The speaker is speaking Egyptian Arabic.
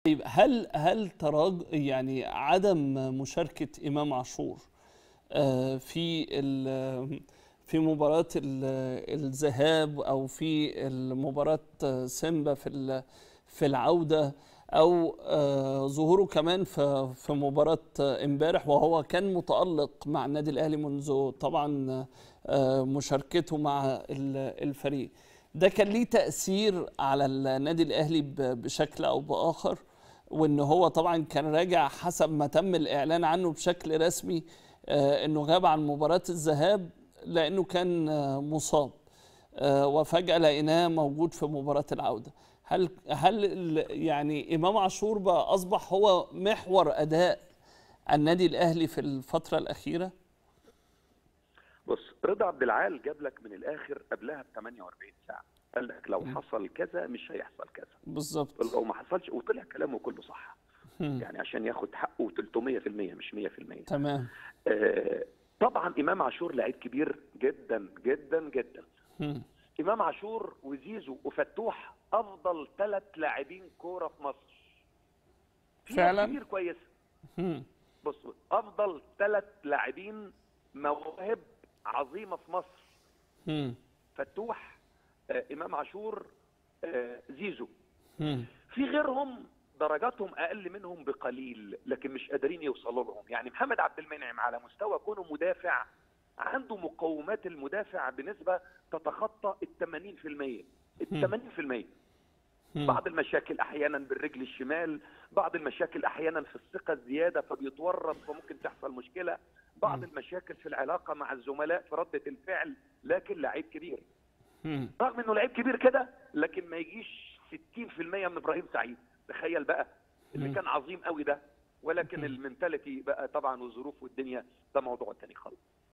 طيب هل هل تراج يعني عدم مشاركة إمام عاشور آه، في ال- في مباراة ال- الذهاب أو في مباراة سيمبا في ال- في العودة أو آه، ظهوره كمان في في مباراة امبارح وهو كان متألق مع النادي الأهلي منذ طبعا آه، مشاركته مع ال- الفريق ده كان ليه تأثير على النادي الأهلي ب- بشكل أو بآخر وإن هو طبعا كان راجع حسب ما تم الإعلان عنه بشكل رسمي آه، إنه غاب عن مباراة الذهاب لأنه كان آه، مصاب آه، وفجأة لقيناه موجود في مباراة العودة هل هل ال- يعني إمام عاشور بقى أصبح هو محور أداء النادي الأهلي في الفترة الأخيرة؟ بص رضا عبد العال جاب لك من الاخر قبلها ب 48 ساعه قال لك لو حصل كذا مش هيحصل كذا بالظبط لو ما حصلش وطلع كلامه كله صح مم. يعني عشان ياخد حقه 300% مش 100% تمام آه، طبعا امام عاشور لعيب كبير جدا جدا جدا مم. امام عاشور وزيزو وفتوح افضل ثلاث لاعبين كوره في مصر في ناس فعلاً؟ كتير كويسه مم. بص بص، افضل ثلاث لاعبين مواهب عظيمه في مصر مم. فتوح آه، امام عاشور آه، زيزو مم. في غيرهم درجاتهم اقل منهم بقليل لكن مش قادرين يوصلوا لهم يعني محمد عبد المنعم على مستوى كونه مدافع عنده مقومات المدافع بنسبه تتخطى ال 80% ال 80% مم. بعض المشاكل احيانا بالرجل الشمال بعض المشاكل احيانا في الثقه الزياده فبيتورط فممكن تحصل مشكله بعض مم. المشاكل في العلاقه مع الزملاء في رده الفعل لكن لعيب كبير مم. رغم انه لعيب كبير كده لكن ما يجيش 60% من ابراهيم سعيد تخيل بقى اللي مم. كان عظيم قوي ده ولكن مم. المنتاليتي بقى طبعا والظروف والدنيا ده موضوع تاني خالص